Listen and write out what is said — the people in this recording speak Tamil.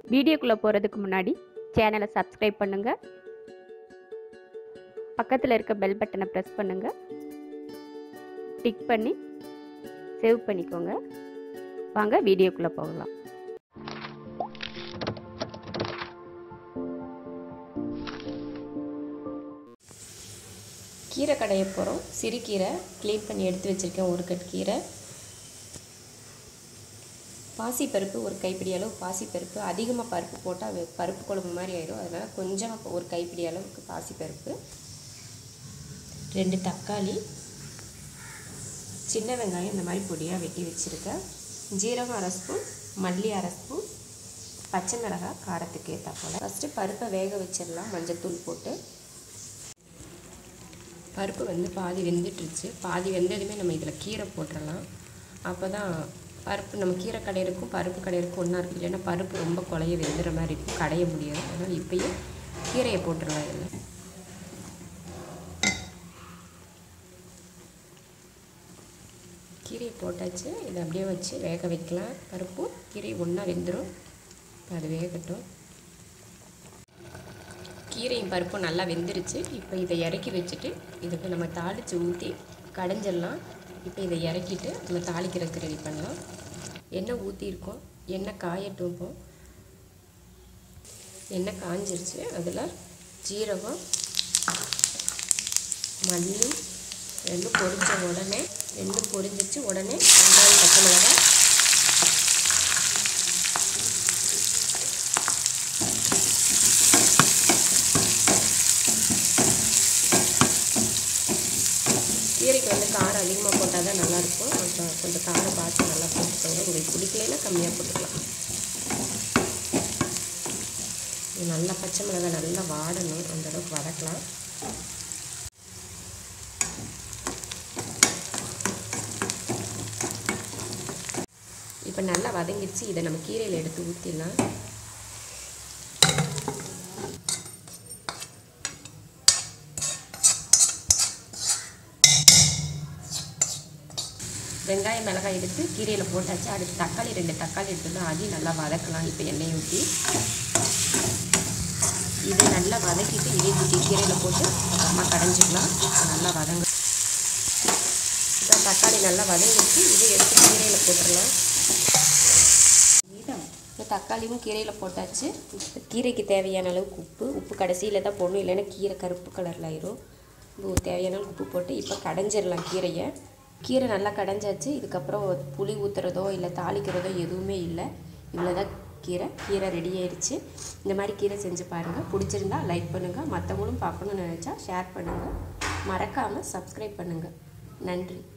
வீடியோக்குள்ளே போகிறதுக்கு முன்னாடி சேனலை சப்ஸ்கிரைப் பண்ணுங்கள் பக்கத்தில் இருக்க பெல் பட்டனை ப்ரெஸ் பண்ணுங்கள் டிக் பண்ணி சேவ் பண்ணிக்கோங்க வாங்க வீடியோக்குள்ளே போகலாம் கீரை கடைய போகிறோம் சிறுகீரை க்ளீன் பண்ணி எடுத்து வச்சுருக்கேன் ஒரு கட் கீரை பாசிப்பருப்பு ஒரு கைப்பிடி அளவு பாசிப்பருப்பு அதிகமாக பருப்பு போட்டால் பருப்பு குழம்பு மாதிரி ஆயிடும் அதனால் கொஞ்சம் ஒரு கைப்பிடி அளவுக்கு பாசிப்பருப்பு ரெண்டு தக்காளி சின்ன வெங்காயம் இந்த மாதிரி பொடியாக வெட்டி வச்சுருக்கேன் ஜீரகம் அரை ஸ்பூன் மல்லி அரை ஸ்பூன் பச்சை மிளகாய் காரத்துக்கு ஏற்ற போல் ஃபஸ்ட்டு பருப்பை வேக வச்சிடலாம் மஞ்சத்தூள் போட்டு பருப்பு வந்து பாதி வெந்துட்டுருச்சு பாதி வெந்ததுமே நம்ம இதில் கீரை போட்டுடலாம் அப்போ தான் பருப்பு நம்ம கீரை கடையிறக்கும் பருப்பு கடையிறக்கும் ஒன்றா இருக்குது இல்லைன்னா பருப்பு ரொம்ப குழைய வெந்துற மாதிரி இருக்கும் கடைய முடியாது அதனால் இப்போயே கீரையை போட்டுடலாம் இதில் கீரையை போட்டாச்சு இதை அப்படியே வச்சு வேக வைக்கலாம் பருப்பும் கீரையும் ஒன்றா வெந்துடும் அது வேகட்டும் கீரையும் பருப்பும் நல்லா வெந்துருச்சு இப்போ இதை இறக்கி வச்சுட்டு இதுக்கு நம்ம தாளித்து ஊற்றி கடைஞ்சிடலாம் இப்போ இதை இறக்கிட்டு நம்ம தாளிக்கிறதுக்கு ரெடி பண்ணலாம் எண்ணெய் ஊற்றிருக்கோம் எண்ணெய் காயட்டும் இப்போ எண்ணெய் காஞ்சிருச்சு அதில் ஜீரகம் மல்லி ரெண்டும் பொரிஞ்ச உடனே ரெண்டும் பொரிஞ்சிச்சு உடனே வெங்காயம் பச்சை மிளகாய் கீரைக்கு வந்து காரம் அதிகமாக போட்டால் தான் நல்லாயிருக்கும் அப்புறம் கொஞ்சம் காரம் பார்த்து நல்லா போட்டுக்கோங்க உங்களுக்கு பிடிக்கலைன்னா கம்மியாக போட்டுக்கலாம் இது நல்லா பச்சை மிளகாய் நல்லா வாடணும் அந்த அளவுக்கு வதக்கலாம் இப்போ நல்லா வதங்கிடுச்சு இதை நம்ம கீரையில் எடுத்து ஊற்றிடலாம் வெங்காயம் மிளகாய் எடுத்து கீரையில் போட்டாச்சு அடுத்து தக்காளி ரெண்டு தக்காளி எடுத்துலாம் அதையும் நல்லா வதக்கலாம் இப்போ எண்ணெயை ஊற்றி இதை நல்லா வதக்கிட்டு இதே ஊற்றி கீரையில் போட்டு அம்மா கடைஞ்சிக்கலாம் நல்லா வதங்க இதான் தக்காளி நல்லா வதங்கிடுச்சு இதை எடுத்து கீரையில் போட்டுடலாம் இப்போ தக்காளியும் கீரையில் போட்டாச்சு இப்போ கீரைக்கு தேவையான அளவுக்கு உப்பு உப்பு கடைசியில் தான் போடணும் இல்லைன்னா கீரை கருப்பு கலரில் ஆயிரும் இப்போ தேவையான அளவுக்கு உப்பு போட்டு இப்போ கடைஞ்சிடலாம் கீரையை கீரை நல்லா கடைஞ்சாச்சு இதுக்கப்புறம் புளி ஊற்றுறதோ இல்லை தாளிக்கிறதோ எதுவுமே இல்லை இவ்வளோதான் கீரை கீரை ரெடி ஆயிடுச்சு இந்த மாதிரி கீரை செஞ்சு பாருங்கள் பிடிச்சிருந்தா லைக் பண்ணுங்கள் மற்றவங்களும் பார்க்கணும்னு நினச்சா ஷேர் பண்ணுங்கள் மறக்காமல் சப்ஸ்கிரைப் பண்ணுங்கள் நன்றி